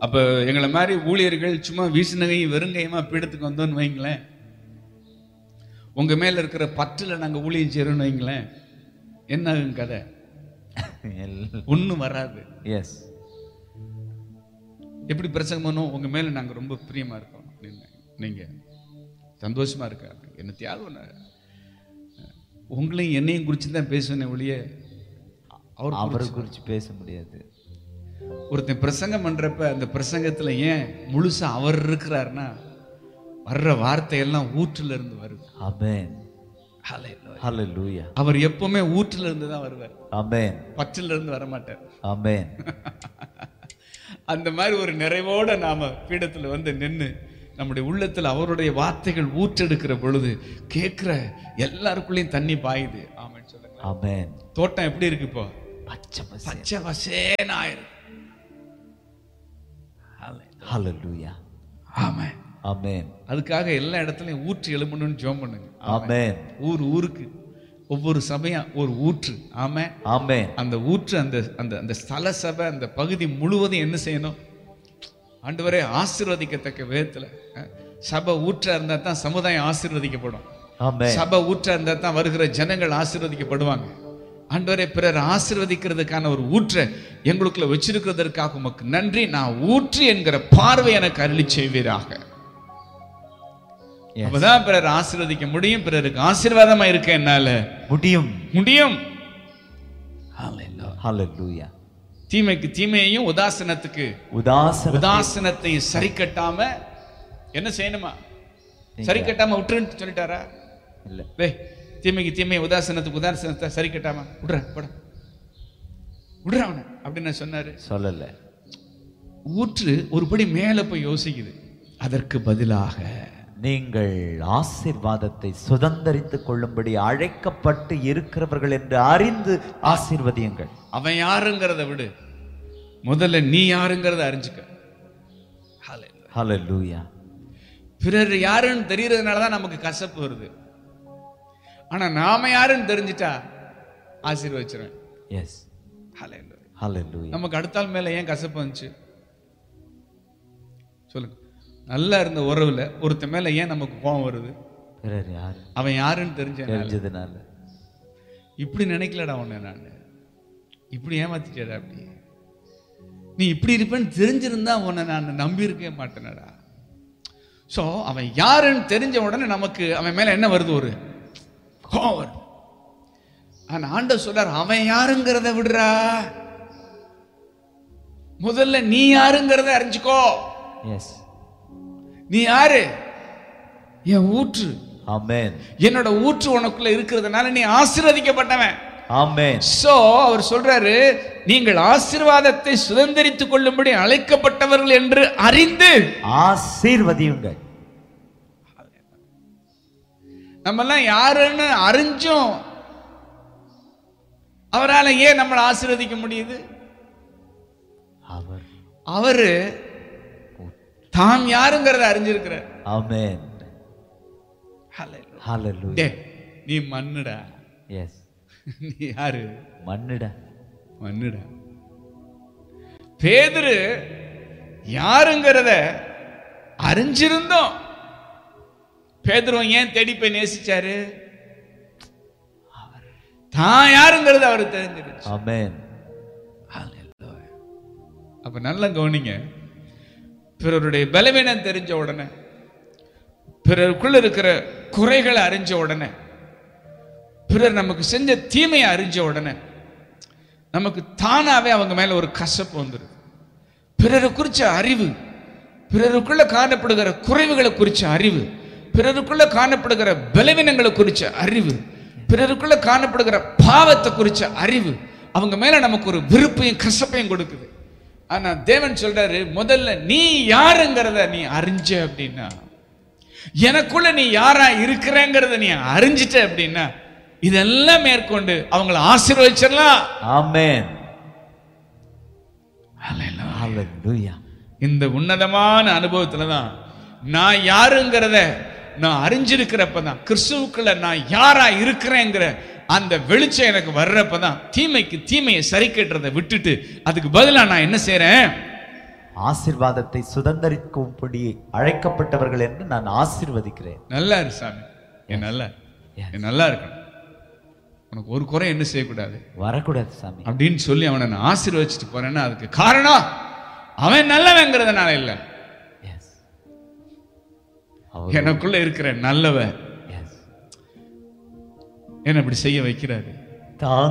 அப்ப எங்களை மாதிரி ஊழியர்கள் சும்மா வீசினகையும் வெறுங்கையுமா பீடத்துக்கு வந்தோன்னு வைங்களேன் உங்க மேல இருக்கிற பற்றுல நாங்க ஊழியம் செய்யறோம்னு வைங்களேன் என்ன ஆகும் கதை ஒண்ணும் வராது எஸ் எப்படி பிரசங்கம் பண்ணும் உங்க மேல நாங்க ரொம்ப பிரியமா இருக்கோம் அப்படின்னு நீங்க சந்தோஷமா இருக்க அப்படி என்ன தியாகம் நான் உங்களையும் என்னையும் குறித்து தான் பேசுவேன் ஒழிய அவர் அவரை குறித்து பேச முடியாது ஒருத்தன் பிரசங்கம் பண்றப்ப அந்த பிரசங்கத்துல ஏன் முழுசா அவர் இருக்கிறாருன்னா வர்ற வார்த்தையெல்லாம் ஊற்றுல இருந்து வருது அமேன் Hallelujah. ஹalleluya அவர் எப்பவுமே ஊற்றுல இருந்து தான் வருவார் அமேன் பற்றில இருந்து வர மாட்டார் அமேன் அந்த மாதிரி ஒரு நிறைவோட நாம பீடத்துல வந்து நின்னு நம்முடைய உள்ளத்துல அவருடைய வார்த்தைகள் ஊற்றெடுக்கிற பொழுது கேட்கிற எல்லாருக்குள்ளேயும் தண்ணி பாயுது ஆமென் சொல்லுங்க அமேன் தோட்டம் எப்படி இருக்கு இப்போ பச்சை பசை பச்சை பசேன்னு ஆயிருக்கு ஹalleluya ஆமென் அமேன் அதுக்காக எல்லா இடத்துலயும் ஊற்று எழுப்பணும்னு ஜோம் பண்ணுங்க அமேன் ஊர் ஊருக்கு ஒவ்வொரு சபையும் ஒரு ஊற்று ஆமென் அமேன் அந்த ஊற்று அந்த அந்த அந்த ஸ்தல சபை அந்த பகுதி முழுவதும் என்ன செய்யணும் ஆண்டவரே ஆசீர்வதிக்கத்தக்க விதத்துல அஹ், சபை ஊற்றா இருந்தா தான் சமுதாயம் ஆசீர்வதிக்கப்படும் அமேன் சபை ஊற்றா இருந்தா தான் வருகிற ஜனங்கள் ஆசீர்வதிக்கப்படுவாங்க ஆண்டவரே பிறர் ஆசீர்வதிக்கிறதுக்கான ஒரு ஊற்றை எங்களுக்குள்ள வச்சிருக்கிறதற்காக உமக்கு நன்றி நான் ஊற்று என்கிற பார்வை எனக்கு அருளி செய்வீராக Yes. அப்பதான் பிறர் ஆசீர்வதிக்க முடியும் பிறருக்கு ஆசீர்வாதமா இருக்க என்னால முடியும் முடியும் ஹalleluya தீமைக்கு தீமையையும் உதாசனத்துக்கு உதாசன உதாசனத்தையும் சரி கட்டாம என்ன செய்யணுமா சரி கட்டாம விட்டுருன்னு சொல்லிட்டாரா இல்ல டேய் தீமைக்கு தீமை உதாசனத்துக்கு உதாசனத்தை சரி கட்டாம விடுற போட விடுற அவனை அப்படின்னு சொன்னாரு சொல்லல ஊற்று ஒருபடி மேல போய் யோசிக்குது அதற்கு பதிலாக நீங்கள் ஆசீர்வாதத்தை சுதந்தரித்துக் கொள்ளும்படி அழைக்கப்பட்டு இருக்கிறவர்கள் என்று அறிந்து ஆசீர்வதியுங்கள் அவன் யாருங்கிறத விடு முதல்ல நீ யாருங்கிறத அறிஞ்சுக்க Hallelujah. ஹalleluya பிறர் யாருன்னு தெரியறதுனால தான் நமக்கு கசப்பு வருது ஆனா நாம யாருன்னு தெரிஞ்சிட்டா ஆசீர்வச்சிருவேன் எஸ் Hallelujah. ஹalleluya நமக்கு அடுத்தால் மேல ஏன் கசப்பு வந்துச்சு சொல்லுங்க நல்லா இருந்த உறவுல ஒருத்தன் மேல ஏன் நமக்கு கோபம் வருது பிறர் யார் அவன் யாருன்னு தெரிஞ்ச தெரிஞ்சதுனால இப்படி நினைக்கலடா உன்னை நான் இப்படி ஏமாத்திட்டடா அப்படி நீ இப்படி இருப்பேன்னு தெரிஞ்சிருந்தா உன்னை நான் நம்பி இருக்கவே மாட்டேனடா ஸோ அவன் யாருன்னு தெரிஞ்ச உடனே நமக்கு அவன் மேல என்ன வருது ஒரு கோவம் வருது ஆனா ஆண்டவர் சொல்றார் அவன் யாருங்கிறத விடுறா முதல்ல நீ யாருங்கிறத அறிஞ்சுக்கோ எஸ் நீ யாரு என் ஊற்று ஆமென் என்னோட ஊற்று உனக்குள்ள இருக்கிறதுனால நீ ஆசீர்வதிக்கப்பட்டவன் ஆமென் சோ அவர் சொல்றாரு நீங்கள் ஆசீர்வாதத்தை சுதந்திரித்துக் கொள்ளும்படி அழைக்கப்பட்டவர்கள் என்று அறிந்து ஆசீர்வதியுங்கள் நம்ம எல்லாம் யாருன்னு அறிஞ்சும் அவரால ஏன் நம்மளை ஆசீர்வதிக்க முடியுது அவர் அவரு தாம் யாருங்கிறத அறிஞ்சிருக்கிறார் ஆமென் Hallelujah. ஹalleluya டேய், நீ மண்ணுடா எஸ் நீ யாரு மண்ணிட மண்ணுடா பேதுரு யாருங்கிறத அறிஞ்சிருந்தோம் பேதுருவன் ஏன் தேடி போய் நேசிச்சாரு தான் யாருங்கிறது அவருக்கு தெரிஞ்சிருச்சு ஆமென் அப்ப நல்லா கவனிங்க பிறருடைய பலவீனம் தெரிஞ்ச உடனே பிறருக்குள்ள இருக்கிற குறைகளை அறிஞ்ச உடனே பிறர் நமக்கு செஞ்ச தீமையை அறிஞ்ச உடனே நமக்கு தானாவே அவங்க மேல ஒரு கசப்பு வந்துடும் பிறரை குறிச்ச அறிவு பிறருக்குள்ள காணப்படுகிற குறைவுகளை குறிச்ச அறிவு பிறருக்குள்ள காணப்படுகிற பலவீனங்களை குறிச்ச அறிவு பிறருக்குள்ள காணப்படுகிற பாவத்தை குறிச்ச அறிவு அவங்க மேல நமக்கு ஒரு விருப்பையும் கசப்பையும் கொடுக்குது ஆனா தேவன் சொல்றாரு முதல்ல நீ யாருங்கிறத நீ அறிஞ்ச அப்படின்னா எனக்குள்ள நீ யாரா இருக்கிறேங்கிறத நீ அறிஞ்சிட்ட அப்படின்னா இதெல்லாம் மேற்கொண்டு அவங்கள ஆசீர்வதிச்சிடலாம் ஆமென் ஹalleluya இந்த உன்னதமான அனுபவத்துல தான் நான் யாருங்கிறத நான் அறிஞ்சிருக்கிறப்ப தான் கிறிஸ்துவுக்குள்ள நான் யாரா இருக்கிறேங்கிற அந்த வெளிச்சம் எனக்கு வர்றப்ப தான் தீமைக்கு தீமையை சரி கட்டுறதை விட்டுட்டு அதுக்கு பதிலா நான் என்ன செய்றேன் ஆசீர்வாதத்தை சுதந்தரிக்கும்படி அழைக்கப்பட்டவர்கள் என்று நான் ஆசீர்வதிக்கிறேன் நல்லா இரு சாமி என் நல்லா இரு. Yes. என் நல்லா இருக்கணும் உனக்கு ஒரு குறை என்ன செய்யக்கூடாது வரக்கூடாது சாமி அப்படின்னு சொல்லி அவனை நான் ஆசீர்வதிச்சுட்டு போறேன்னா அதுக்கு காரணம் அவன் நல்லவங்கிறதுனால இல்ல எஸ் அவர் எனக்குள்ள இருக்கிற நல்லவன் எஸ் என்ன இப்படி செய்ய வைக்கிறாரு தான்